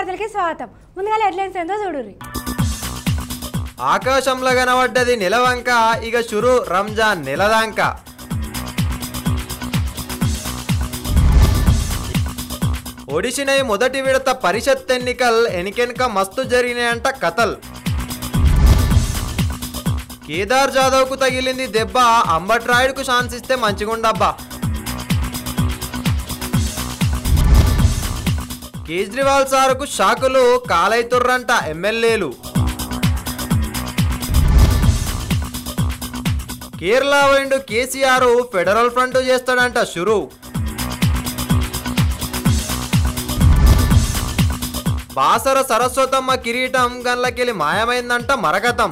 వార్తలకి స్వాగతం ముందుగా హెడ్లైన్స్ ఏందో చూడుర్రి ఆకాశంలో కనబడ్డది నెలవంక ఇక షురు రంజాన్ నెలదాంక ఒడిసినై మొదటి విడత పరిషత్ ఎన్నికల్ ఎనికెనక మస్తు జరిగినాయంట కథల్ కేదార్ జాదవ్కు తగిలింది దెబ్బ అంబట్రాయుడుకు ఛాన్స్ ఇస్తే మంచిగుండబ్బా కేజ్రీవాల్ సారుకు షాకులు కాలైతుర్రంట ఎమ్మెల్యేలు కేరళ వైండు కేసీఆర్ ఫెడరల్ ఫ్రంట్ చేస్తాడంట షురు బాసర సరస్వతమ్మ కిరీటం గన్లకెళ్ళి మాయమైందంట మరగతం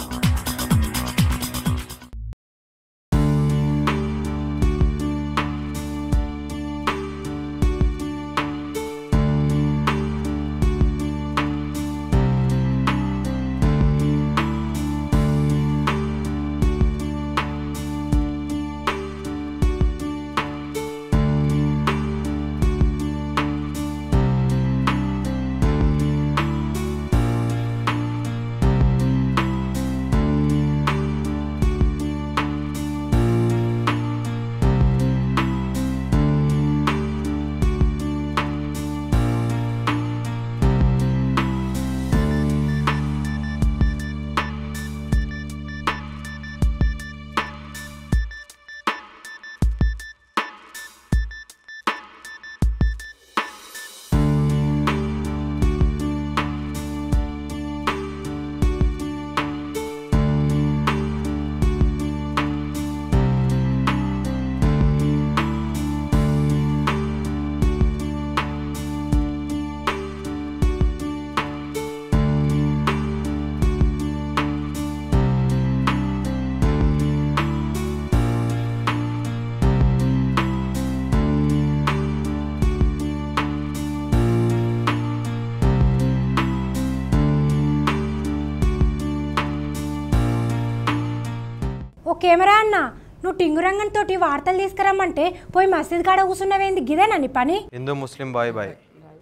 ఓ కెమెరా అన్న నువ్వు టింగురంగన్ తోటి వార్తలు తీసుకురమ్మంటే పోయి మసీద్ కాడ కూర్చున్నవేంది గిదేనా నీ పని హిందూ ముస్లిం బాయ్ బాయ్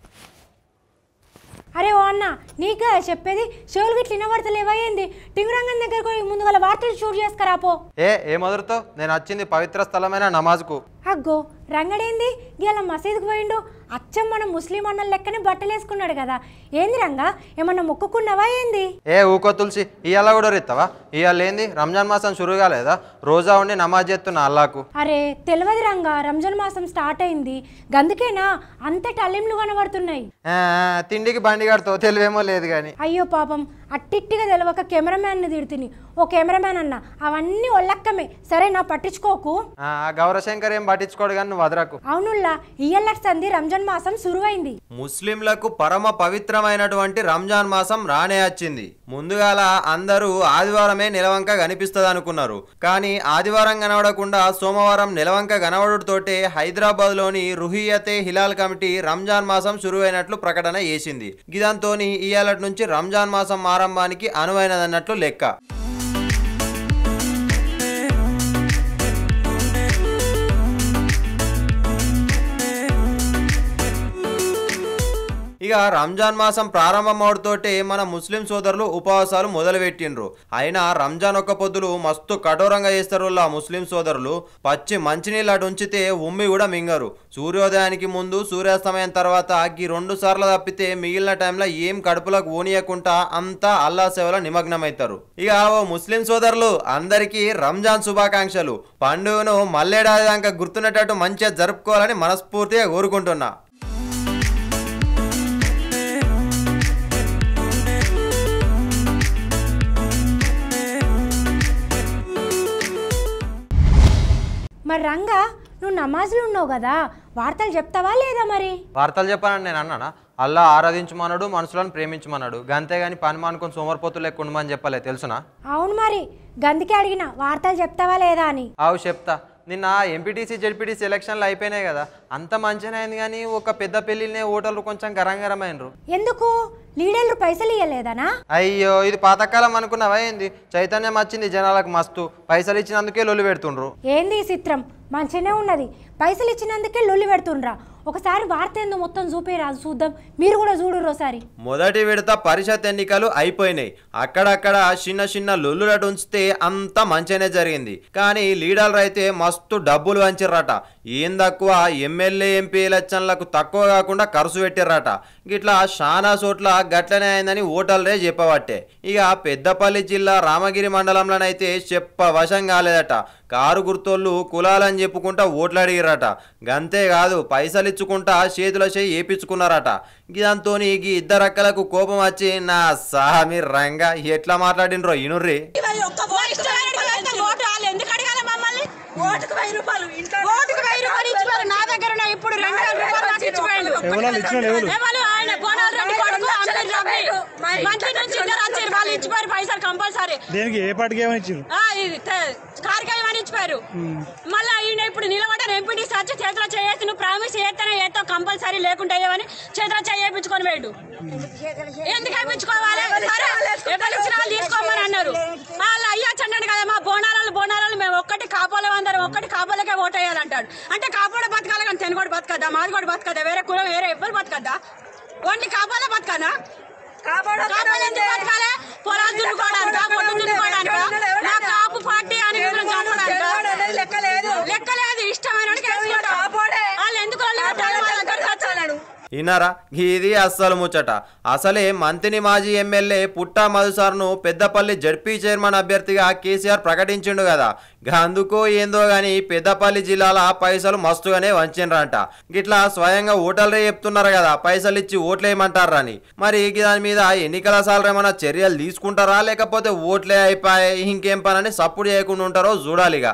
అరే ఓ అన్న నీకు చెప్పేది చెవులు గిట్ల వినబడతలేవయ్యింది టింగురంగన్ దగ్గరకు పోయి ముందుగల వార్తలు షూట్ చేసుకురా పో ఏ ఏ మొదలుతో నేను వచ్చింది పవిత్ర స్థలమైన నమాజ్కు అగ్గో రంగడేంది ఇలా మసీదుకు పోయిండు అచ్చం మన ముస్లిం అన్న లెక్కనే బట్టలు వేసుకున్నాడు కదా ఏంది రంగా ఏమన్నా మొక్కుకున్నావా ఏంది ఏ ఊకో తులసి ఇవాళ కూడా రిత్తవా ఇవాళ ఏంది రంజాన్ మాసం షురు కాలేదా రోజా ఉండి నమాజ్ చేస్తున్నా అల్లాకు అరే తెలియదు రంగా రంజాన్ మాసం స్టార్ట్ అయింది గందుకేనా అంత టలింలు కనబడుతున్నాయి ఆ, తిండికి బండి కడతావు తెలివేమో లేదు కానీ అయ్యో పాపం అట్టిట్టిగా తెలవక కెమెరామ్యాన్ని తిడుతుని ఓ కెమెరామ్యాన్ అన్న అవన్నీ ఒళ్ళక్కమే సరే నా పట్టించుకోకు గౌరశంకర్ ఏం పట్టించుకోడు కానీ నువ్వు వదరకు అవునుల్లా ఇయ్యల్లటి సంధి రంజాన్ మాసం సురువైంది ముస్లింలకు పరమ పవిత్రమైనటువంటి రంజాన్ మాసం రానే వచ్చింది ముందుగాల అందరూ ఆదివారమే నిలవంక కనిపిస్తుంది అనుకున్నారు కానీ ఆదివారం కనబడకుండా సోమవారం నిలవంక కనబడుతోటే హైదరాబాద్ లోని రుహియతే హిలాల్ కమిటీ రంజాన్ మాసం శురువైనట్లు ప్రకటన చేసింది గిదంతోని ఇయాలటి నుంచి రంజాన్ మాసం ఆరంభానికి అనువైనదన్నట్లు లెక్క ఇక రంజాన్ మాసం ప్రారంభమవడంతోటే మన ముస్లిం సోదరులు ఉపవాసాలు మొదలుపెట్టిండ్రు అయినా రంజాన్ ఒక్క పొద్దులు మస్తు కఠోరంగా చేస్తారు ఆ ముస్లిం సోదరులు పచ్చి మంచినీళ్ళు అటు ఉంచితే ఉమ్మి కూడా మింగరు సూర్యోదయానికి ముందు సూర్యాస్తమయం తర్వాత ఈ రెండు సార్లు తప్పితే మిగిలిన టైంలో ఏం కడుపులకు ఊనియకుండా అంతా అల్లా సేవలో నిమగ్నమవుతారు ఇక ఓ ముస్లిం సోదరులు అందరికీ రంజాన్ శుభాకాంక్షలు పండుగను మల్లేడాది దాకా గుర్తున్నట్టు మంచిగా జరుపుకోవాలని మనస్ఫూర్తిగా కోరుకుంటున్నా మరి రంగా నువ్వు నమాజ్లు ఉన్నావు కదా వార్తలు చెప్తావా లేదా మరి వార్తలు చెప్పానని నేను అన్నానా అల్లా ఆరాధించమన్నాడు మనుషులను ప్రేమించమన్నాడు గంతేగాని పని మానుకొని సోమరిపోతులు లెక్క ఉండమని చెప్పలే తెలుసునా అవును మరి గందుకే అడిగిన వార్తలు చెప్తావా లేదా అని ఆవు చెప్తా నిన్న ఎంపీటీసీ జెడ్పీటీసీ ఎలక్షన్లు అయిపోయినాయి కదా అంత మంచిగా అయింది కానీ ఒక పెద్ద పెళ్లినే ఓటర్లు కొంచెం గరంగరమైనరు ఎందుకు లీడర్లు పైసలు ఇవ్వలేదనా అయ్యో ఇది పాతకాలం అనుకున్నావా ఏంది చైతన్యం వచ్చింది జనాలకు మస్తు పైసలు ఇచ్చినందుకే లొల్లి పెడుతుండ్రు ఏంది ఈ చిత్రం మంచిగానే ఉన్నది పైసలు ఇచ్చినందుకే లొల్లి పెడుతుండ్రా ఒకసారి వార్త ఏందో మొత్తం చూపేరాదు చూద్దాం మీరు కూడా చూడరు ఒకసారి మొదటి విడత పరిషత్ ఎన్నికలు అయిపోయినాయి అక్కడక్కడ చిన్న చిన్న లొల్లులటు ఉంచితే అంతా మంచిగానే జరిగింది కానీ లీడర్లు అయితే మస్తు డబ్బులు వంచిర్రట ఏం తక్కువ ఎమ్మెల్యే ఎంపీ ఎలక్షన్లకు తక్కువ కాకుండా ఖర్చు పెట్టిర్రట గిట్లా చాలా చోట్ల గట్లనే అయిందని ఓటర్లే చెప్పబట్టే ఇక పెద్దపల్లి జిల్లా రామగిరి మండలంలోనైతే చెప్ప వశం కాలేదట కారు గుర్తోళ్ళు కులాలని చెప్పుకుంటా ఓట్లు అడిగిరట గంతే కాదు పైసలు ఇచ్చుకుంటా చేతుల చేయి ఏపించుకున్నారట దాంతో ఈ ఇద్దరక్కలకు కోపం వచ్చి నా సామి రంగా ఎట్లా మాట్లాడినరో ఇనుర్రి ఇవాళ ఒక్క ఓటు ఇష్టమైనట్టు వేస్తే ఓటు వాళ్ళు ఎందుకు అడగాలి మమ్మల్ని ఓటుకు వెయ్యి రూపాయలు ఓటుకు వెయ్యి రూపాయలు ఇచ్చిపోయారు నా దగ్గర ఉన్నాయి ఇప్పుడు రెండు వేల రూపాయలు నాకు ఇచ్చిపోయాడు ఎవరు ఇచ్చిన ఎవరు ఎవరు ఆయన బోనాలు రెడ్డి కొడుకు అమీర్ రబ్బీ మంత్రి నుంచి ఇద్దరు వచ్చారు వాళ్ళు ఇచ్చిపోయారు పైసలు కంపల్సరీ దేనికి ఏ పార్టీకి ఏమని ఇచ్చారు ఆ, ఇది తే- కారికాయ అని ఇచ్చిపోయారు మళ్ళీ ఈయన ఇప్పుడు నిలబడ్డారు ఎంపీటీ సచ్చి చేతిలో చేసి నువ్వు ప్రామిస్ చేస్తేనే ఏతో కంపల్సరీ లేకుండా అయ్యేవని చేతిలో చేయించుకొని వేడు ఎందుకు వేయించుకోవాలి సరే ఎవరు ఇచ్చిన వాళ్ళు తీసుకోమని అన్నారు వాళ్ళు అయ్యా చండండి కదా మా బోనారాలు బోనారాలు మేము ఒక్కటి కాపోలే అందరం ఒక్కటి కాపోలకే ఓట్ వేయాలంటాడు అంటే కాపోలే బతకాలి కానీ తెను కూడా బతకద్దా మాది కూడా బతకద్దా వేరే కులం వేరే ఎవ్వరు బతకద్దా ఓన్లీ కాపోలే బతకనా కాపోలే ఎందుకు బతకాలి పొలాలు దున్నుకోవడానికా పొట్టు దున్నుకోవడానికా నా కాపు పార్టీ అని మిమ్మల్ని చంపడానికా లెక్కలేదు ఇష్టమైన వాడికి వేసుకోవడం. వాళ్ళు ఎందుకు వాళ్ళు పెట్టాలి? వాళ్ళ దగ్గరకు వచ్చాడు. ఇన్నారా ఇది అస్సలు ముచ్చట అసలే మంత్రిని మాజీ ఎమ్మెల్యే పుట్టా మధుసార్ను పెద్దపల్లి జడ్పీ చైర్మన్ అభ్యర్థిగా కేసీఆర్ ప్రకటించిండు కదా అందుకో ఏందో గాని పెద్దపల్లి జిల్లాల పైసలు మస్తుగానే వంచిండ్రంట గిట్లా స్వయంగా ఓటర్లే చెప్తున్నారు కదా పైసలు ఇచ్చి ఓట్లేయమంటారని మరి దాని మీద ఎన్నికల సార్లు ఏమైనా చర్యలు తీసుకుంటారా లేకపోతే ఓట్లే అయిపోయాయి ఇంకేం పనని సప్పుడు చేయకుండా ఉంటారో చూడాలిగా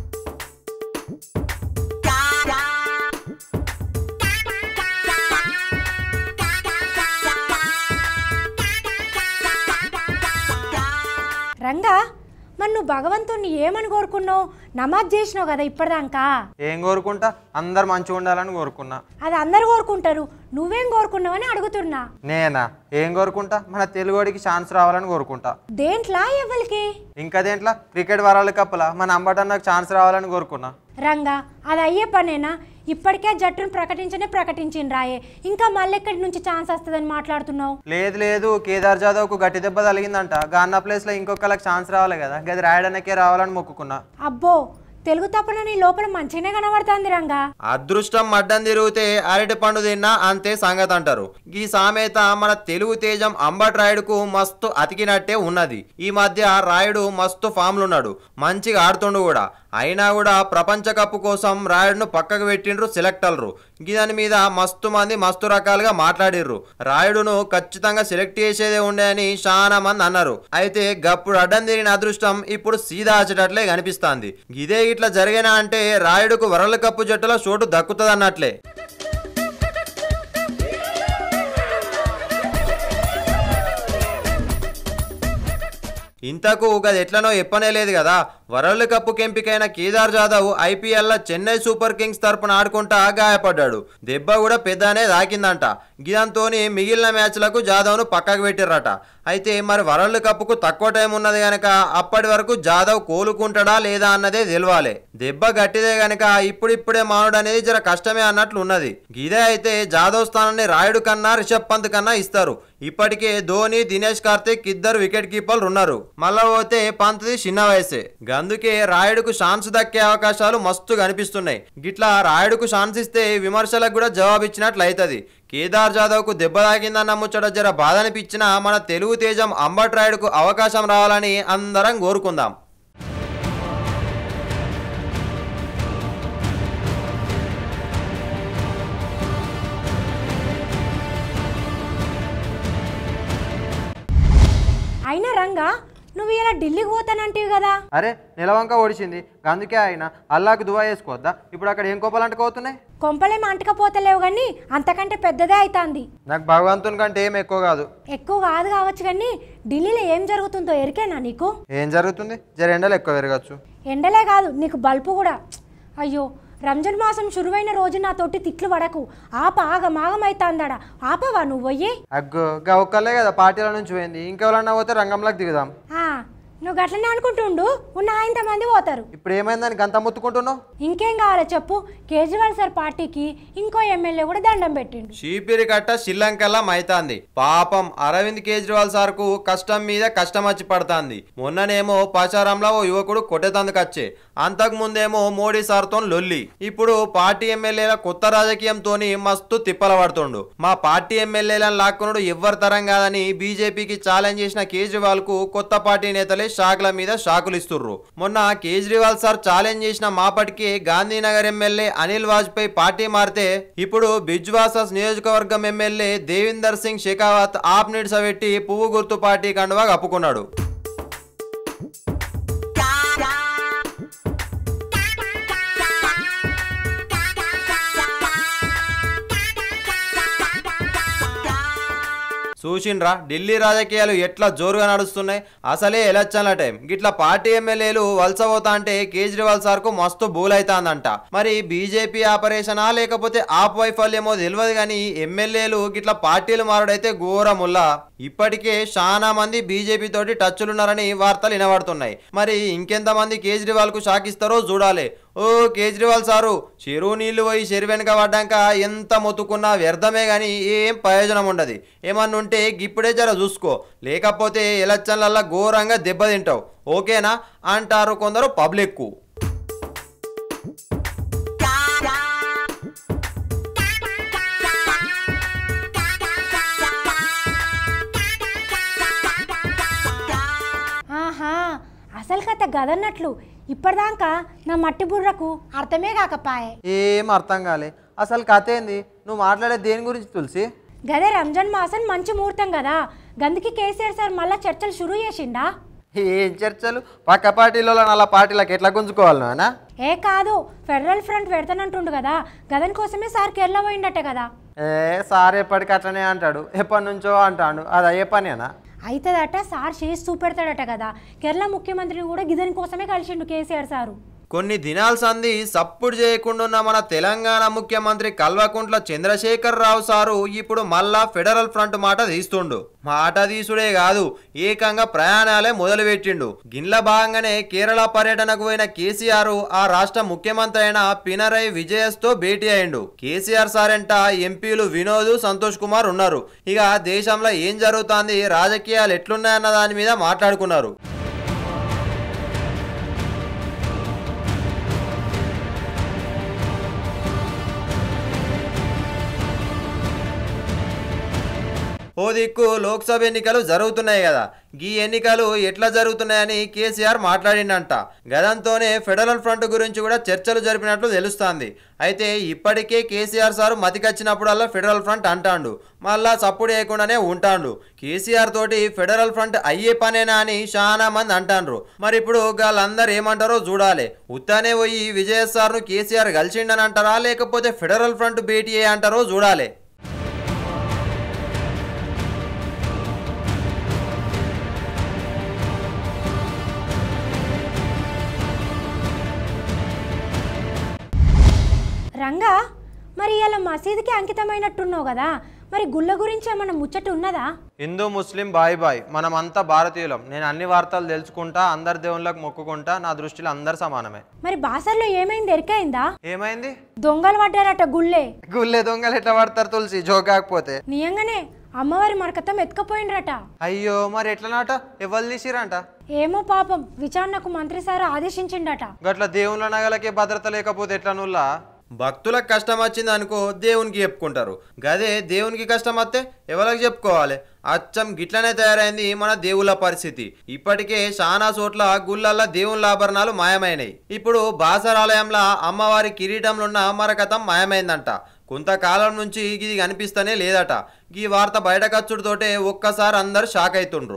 రంగా మరి నువ్వు భగవంతుణ్ణి ఏమని కోరుకున్నావు నమాజ్ చేసినావు కదా ఇప్పటిదాకా ఏం కోరుకుంటా అందరు మంచిగా ఉండాలని కోరుకున్నా అది అందరు కోరుకుంటారు నువ్వేం కోరుకున్నావని అడుగుతున్నా నేనా ఏం కోరుకుంటా మన తెలుగుడికి ఛాన్స్ రావాలని కోరుకుంటా దేంట్లా ఎవరికి ఇంకా దేంట్లో క్రికెట్ వరల్డ్ కప్లా మన అంబటన్నకు ఛాన్స్ రావాలని కోరుకున్నా రంగా అది అయ్యే పనేనా ఇప్పటికే జట్టును ప్రకటించనే ప్రకటించిన రాయే ఇంకా మళ్ళీ ఎక్కడి నుంచి ఛాన్స్ వస్తుందని మాట్లాడుతున్నావు లేదు లేదు కేదార్ జాదవ్కు గట్టి దెబ్బ తగిలిందంట గాన్న ప్లేస్లో ఇంకొకరికి ఛాన్స్ రావాలి కదా గది రాయడానికే రావాలని మొక్కుకున్నా అబ్బో తెలుగు తప్పన నీ లోపల మంచిగానే కనబడుతుంది రంగా అదృష్టం అడ్డం తిరిగితే అరటి పండు తిన్నా అంతే సంగతి అంటారు ఈ సామెత మన తెలుగు తేజం అంబట్ రాయుడుకు మస్తు అతికినట్టే ఉన్నది ఈ మధ్య రాయుడు మస్తు ఫామ్లున్నాడు మంచిగా ఆడుతుండు కూడా అయినా కూడా ప్రపంచ కప్ కోసం రాయుడును పక్కకు పెట్టిండ్రు సెలెక్టర్లు దాని మీద మస్తు మంది మస్తు రకాలుగా మాట్లాడిర్రు రాయుడును ఖచ్చితంగా సెలెక్ట్ చేసేదే ఉండే అని చాలా మంది అన్నారు అయితే గప్పుడు అడ్డం తిరిగిన అదృష్టం ఇప్పుడు సీదా వచ్చేటట్లే కనిపిస్తాంది ఇదే ఇట్లా జరిగినా అంటే రాయుడుకు వరల్డ్ కప్ జట్టులో చోటు దక్కుతుంది అన్నట్లే ఇంతకు గది ఎట్లనో ఎప్పనే లేదు కదా వరల్డ్ కప్ ఎంపికైన Kedar Jadhav IPL Chennai Super Kings తరపున ఆడుకుంటా గాయపడ్డాడు దెబ్బ కూడా పెద్దనే దాకిందంట గిదంతోని మిగిలిన మ్యాచ్లకు జాదవ్ను పక్కకు పెట్టిర్రట అయితే మరి వరల్డ్ కప్కు తక్కువ టైం ఉన్నది గనక అప్పటి వరకు జాదవ్ కోలుకుంటాడా లేదా అన్నదే తెలియాలి దెబ్బ గట్టిదే గనక ఇప్పుడిప్పుడే మానుడు అనేది జర కష్టమే అన్నట్లు ఉన్నది ఇదే అయితే జాదవ్ స్థానాన్ని రాయుడు కన్నా రిషబ్ పంత్ కన్నా ఇస్తారు ఇప్పటికే ధోని దినేష్ కార్తిక్ ఇద్దరు వికెట్ కీపర్లు ఉన్నారు మళ్ళా పోతే పంత్ది చిన్న వయసే గందుకే రాయుడుకు ఛాన్స్ దక్కే అవకాశాలు మస్తు కనిపిస్తున్నాయి గిట్లా రాయుడుకు ఛాన్స్ ఇస్తే విమర్శలకు కూడా జవాబు ఇచ్చినట్లు అవుతుంది కేదార్ జాదవ్ కు దెబ్బ తాకిందన్న ముచ్చట జర బాధ అనిపించిన మన తెలుగు తేజం అంబట్ రాయుడుకు అవకాశం రావాలని అందరం కోరుకుందాం అయినా రంగా నువ్వు ఇలా ఢిల్లీకి పోతానంటివి కదా అరే నిలవంక ఓడిచింది అందుకే ఆయన అల్లాకు దువా చేసుకోవద్దా ఇప్పుడు అక్కడ ఏం కోపాలంటుకోతున్నాయి కొంపలేం అంటకపోతలేవు కానీ అంతకంటే పెద్దదే అవుతుంది నాకు భగవంతుని కంటే ఏం ఎక్కువ కాదు ఎక్కువ కాదు కావచ్చు కానీ ఢిల్లీలో ఏం జరుగుతుందో ఎరికేనా నీకు ఏం జరుగుతుంది జర ఎండలు ఎక్కువ పెరగచ్చు ఎండలే కాదు నీకు బల్పు కూడా అయ్యో రంజాన్ మాసం శురువైన రోజు నా తోటి తిట్లు పడకు ఆప ఆగమాగమైతాందాడా ఆపవా నువ్వు పోయి అగ్గో గా ఒక్కలే కదా పార్టీల నుంచి పోయింది ఇంకెవరన్నా పోతే రంగంలోకి దిగుదాం ఆ, నువ్వు గట్లనే అనుకుంటుండు ఉన్న ఇంత మంది పోతారు ఇప్పుడు ఏమైందని గంత ముత్తుకుంటున్నావు ఇంకేం కావాలో చెప్పు కేజ్రీవాల్ సార్ పార్టీకి ఇంకో ఎమ్మెల్యే కూడా దండం పెట్టిండు చీపిరి కట్ట శ్రీలంకల్లా మైతాంది పాపం అరవింద్ కేజ్రీవాల్ సార్ కు కష్టం మీద కష్టం వచ్చి పడుతుంది మొన్ననేమో పాచారంలో ఓ యువకుడు కొట్టేతందుకచ్చే అంతకు ముందేమో మోడీ సార్తో లొల్లి ఇప్పుడు పార్టీ ఎమ్మెల్యేల కొత్త రాజకీయంతోని మస్తు తిప్పల పడుతుండు మా పార్టీ ఎమ్మెల్యేలను లాక్కునుడు ఎవ్వరి తరం కాదని బీజేపీకి ఛాలెంజ్ చేసిన కేజ్రీవాల్ కు కొత్త పార్టీ నేతలే షాకుల మీద షాకులు ఇస్తుర్రు మొన్న కేజ్రీవాల్ సార్ ఛాలెంజ్ చేసిన మాపటికి గాంధీనగర్ ఎమ్మెల్యే అనిల్ వాజ్పేయి పార్టీ మారితే ఇప్పుడు బిజ్వాసస్ నియోజకవర్గం ఎమ్మెల్యే దేవిందర్ సింగ్ షెకావత్ ఆప్ నిడ్సబెట్టి పువ్వు గుర్తు పార్టీ కండువా కప్పుకున్నాడు చూసిండ్రా ఢిల్లీ రాజకీయాలు ఎట్లా జోరుగా నడుస్తున్నాయి అసలే ఎలక్షన్ల టైం గిట్లా పార్టీ ఎమ్మెల్యేలు వలస పోతా అంటే కేజ్రీవాల్ సార్ కు మస్తు బూలైతాందంట మరి బీజేపీ ఆపరేషనా లేకపోతే ఆప్ వైఫల్యమో తెలియదు కానీ ఎమ్మెల్యేలు గిట్లా పార్టీలు మారుడైతే ఘోరముల్లా ఇప్పటికే చాలా మంది బీజేపీ తోటి టచ్లున్నారని వార్తలు వినబడుతున్నాయి మరి ఇంకెంతమంది కేజ్రీవాల్ కు షాకిస్తారో చూడాలి ఓ కేజ్రీవాల్ సారు చెరువు నీళ్లు పోయి చెరువు వెనక పడ్డాక ఎంత మొత్తుకున్నా వ్యర్థమే గాని ఏం ప్రయోజనం ఉండదు ఏమన్నా ఉంటే గిప్పుడే జర చూసుకో లేకపోతే ఎలక్షన్లల్లా ఘోరంగా దెబ్బతింటావు ఓకేనా అంటారు కొందరు పబ్లిక్ ఆహా అసలు కథ గదన్నట్లు ఇప్పటిదాకా నా మట్టి బుర్రకు అర్థమే కాకపాయే ఏం అర్థం కాలే అసలు కథ ఏంది నువ్వు మాట్లాడే దేని గురించి తులసి గదే రంజాన్ మాసం మంచి ముహూర్తం కదా గందుకి కేసీఆర్ సార్ మళ్ళా చర్చలు షురూ చేసిండా ఏం చర్చలు పక్క పార్టీలలో నల్ల పార్టీలకు ఎట్లా గుంజుకోవాలి నాయనా ఏ కాదు ఫెడరల్ ఫ్రంట్ పెడతానంటుండు కదా గదని కోసమే సార్ కేరళ పోయిండట కదా ఏ సార్ ఎప్పటికి అట్లనే అంటాడు ఎప్పటి నుంచో అంటాడు అది అయ్యే పనేనా అవుతుందట సార్ చేసి చూపెడతాడట కదా కేరళ ముఖ్యమంత్రిని కూడా గిదని కోసమే కలిసిండు కేసీఆర్ సారు కొన్ని దినాల సంది సప్పుడు చేయకుండా ఉన్న మన తెలంగాణ ముఖ్యమంత్రి కల్వకుంట్ల చంద్రశేఖర్ రావు సారు ఇప్పుడు మళ్ళా ఫెడరల్ ఫ్రంట్ మాట తీస్తుండు మాట తీసుడే కాదు ఏకంగా ప్రయాణాలే మొదలుపెట్టిండు గిన్ల భాగంగానే కేరళ పర్యటనకు పోయిన కేసీఆర్ ఆ రాష్ట్ర ముఖ్యమంత్రి అయిన పినరై విజయస్ తో భేటీ అయిండు కేసీఆర్ సార్ ఎంట ఎంపీలు వినోద్ సంతోష్ కుమార్ ఉన్నారు ఇక దేశంలో ఏం జరుగుతోంది రాజకీయాలు ఎట్లున్నాయన్న దాని మీద మాట్లాడుకున్నారు ఓ దిక్కు లోక్సభ ఎన్నికలు జరుగుతున్నాయి కదా గీ ఎన్నికలు ఎట్లా జరుగుతున్నాయని కేసీఆర్ మాట్లాడిండంట గదంతోనే ఫెడరల్ ఫ్రంట్ గురించి కూడా చర్చలు జరిపినట్లు తెలుస్తాంది అయితే ఇప్పటికే కేసీఆర్ సార్ మతికొచ్చినప్పుడల్లా ఫెడరల్ ఫ్రంట్ అంటాండు మళ్ళా సప్పుడు చేయకుండానే ఉంటాండు కేసీఆర్ తోటి ఫెడరల్ ఫ్రంట్ అయ్యే పనేనా అని చాలా మంది అంటాండ్రు మరి ఇప్పుడు వాళ్ళందరూ ఏమంటారో చూడాలి ఉత్తానే పోయి విజయ్ సార్ను కేసీఆర్ కలిసిండని అంటారా లేకపోతే ఫెడరల్ ఫ్రంట్ భేటీ అంటారో చూడాలి రంగా మరి ఇలా మసీదుకి అంకితమైనట్టున్నావు కదా మరి గుళ్ళ గురించి ఏమన్నా ముచ్చట ఉన్నదా హిందూ ముస్లిం బాయ్ బాయ్ మనం అంతా భారతీయులం నేను అన్ని వార్తలు తెలుసుకుంటా అందరి దేవుళ్ళకి మొక్కుకుంటా నా దృష్టిలో అందరు సమానమే మరి బాసర్లో ఏమైంది ఎరికైందా ఏమైంది దొంగలు పడ్డారట గుళ్ళే గుళ్ళే దొంగలు ఎట్లా పడతారు తులసి జోకాకపోతే నియంగానే అమ్మవారి మరకతం ఎత్తుకపోయిండ్రట అయ్యో మరి ఎట్లనాట ఎవరు తీసిరంట ఏమో పాపం విచారణకు మంత్రి సార్ ఆదేశించిండట గట్ల దేవుళ్ళ నగలకే భద్రత లేకపోతే ఎట్లా నుల్లా భక్తులకు కష్టం వచ్చింది అనుకో దేవునికి చెప్పుకుంటారు గదే దేవునికి కష్టం వస్తే ఎవరికి చెప్పుకోవాలి అచ్చం గిట్లనే తయారైంది మన దేవుళ్ళ పరిస్థితి ఇప్పటికే చాలా చోట్ల గుళ్ళల్లో దేవుళ్ళ ఆభరణాలు మాయమైనాయి ఇప్పుడు బాసరాలయంలో అమ్మవారి కిరీటంలో ఉన్న మరకతం మాయమైందంట కొంతకాలం నుంచి ఇది కనిపిస్తూనే లేదట ఈ వార్త బయటకచ్చుడుతోటే ఒక్కసారి అందరు షాక్ అవుతుండ్రు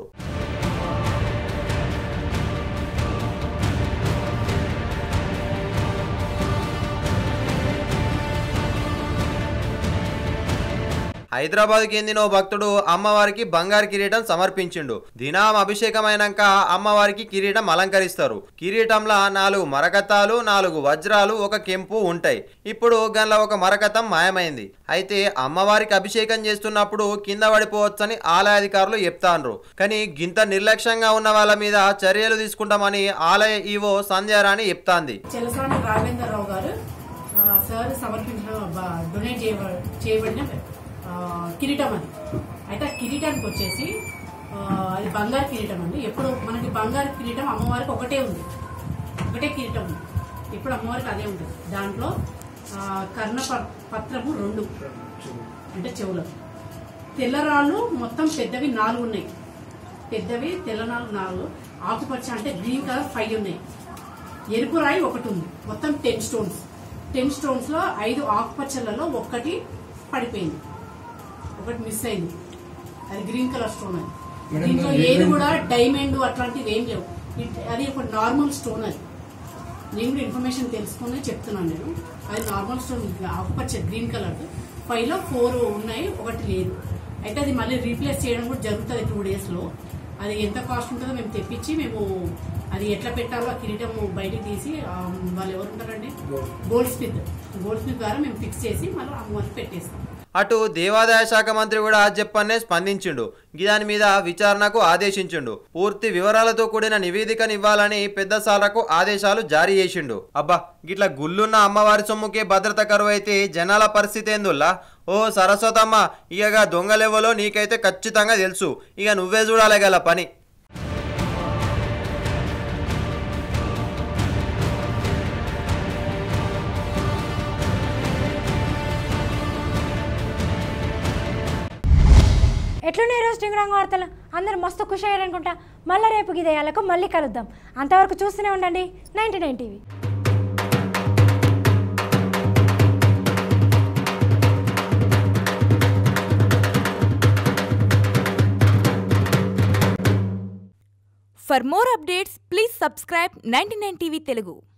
హైదరాబాద్ చెందిన ఓ భక్తుడు అమ్మవారికి బంగారు కిరీటం సమర్పించిండు దినాం అభిషేకమైనాక అమ్మవారికి కిరీటం అలంకరిస్తారు కిరీటంలో నాలుగు మరకతాలు నాలుగు వజ్రాలు ఒక కెంపు ఉంటాయి ఇప్పుడు గన్ల ఒక మరకతం మాయమైంది అయితే అమ్మవారికి అభిషేకం చేస్తున్నప్పుడు కింద పడిపోవచ్చని ఆలయ అధికారులు చెప్తాండ్రు కానీ గింత నిర్లక్ష్యంగా ఉన్న వాళ్ళ మీద చర్యలు తీసుకుంటామని ఆలయ ఈవో సంధ్యారాణి చెప్తాంది చెలసాని రాఘవేంద్రరావు గారు ఆ, సార్ సమర్పించిన బ- డొనేట్ చేయబ- చేయబడిన ఆ, కిరీటం అది అయితే ఆ కిరీటానికి వచ్చేసి ఆ, అది బంగారు కిరీటం అండి ఎప్పుడు మనకి బంగారు కిరీటం అమ్మవారికి ఒకటే ఉంది ఒకటే కిరీటం ఉంది ఇప్పుడు అమ్మవారికి అదే ఉంటుంది దాంట్లో ఆ, కర్ణ ప- పత్రము రెండు అంటే చెవులు తెల్లరాళ్ళు మొత్తం పెద్దవి నాలుగు ఉన్నాయి పెద్దవి తెల్ల నాలుగు నాలుగు ఆకుపచ్చ అంటే గ్రీన్ కలర్ ఫైవ్ ఉన్నాయి ఎరుపు రాయి ఒకటి ఉంది మొత్తం టెన్ స్టోన్స్ టెన్ స్టోన్స్ లో ఐదు ఆకుపచ్చలలో ఒక్కటి పడిపోయింది ఒకటి మిస్ అయింది అది గ్రీన్ కలర్ స్టోన్ అది దీంట్లో ఏది కూడా డైమండ్ అట్లాంటివి ఏం లేవు ఇట్- అది ఒక నార్మల్ స్టోన్ అది నేను కూడా ఇన్ఫర్మేషన్ తెలుసుకుని చెప్తున్నాను నేను అది నార్మల్ స్టోన్ ఆకుపచ్చ గ్రీన్ కలర్ ఫైవ్ లో ఫోర్ ఉన్నాయి ఒకటి లేదు అయితే అది మళ్ళీ రీప్లేస్ చేయడం కూడా జరుగుతుంది టూ డేస్ లో అది ఎంత కాస్ట్ ఉంటుందో మేము తెప్పించి మేము అది ఎట్లా పెట్టాలో ఆ కిరీటం బయటికి తీసి ఆ, వాళ్ళు ఎవరు ఉంటారండి గోల్డ్ స్మిత్ గోల్డ్ స్మిత్ ద్వారా మేము ఫిక్స్ చేసి మళ్ళీ అమ్మవారికి పెట్టేస్తాం అటు దేవాదాయ శాఖ మంత్రి కూడా చెప్పన్నే స్పందించిండు దాని మీద విచారణకు ఆదేశించిండు పూర్తి వివరాలతో కూడిన నివేదికను ఇవ్వాలని పెద్ద సాలకు ఆదేశాలు జారీ చేసిండు అబ్బా గిట్ల గుళ్ళున్న అమ్మవారి సొమ్ముకే భద్రత కరువు అయితే జనాల పరిస్థితి ఏందుల్లా ఓ సరస్వతమ్మ ఇక దొంగలెవ్వలో నీకైతే ఖచ్చితంగా తెలుసు ఇక నువ్వే చూడాలి గల పని ఎట్లున్నాయి రోజు టింగురంగ వార్తలు అందరూ మస్తు ఖుషి అయ్యారనుకుంటా మళ్ళీ రేపు గిదేయాలకు మళ్ళీ కలుద్దాం అంతవరకు చూస్తూనే ఉండండి ninety nine TV For more updates, please subscribe 99 TV Telugu.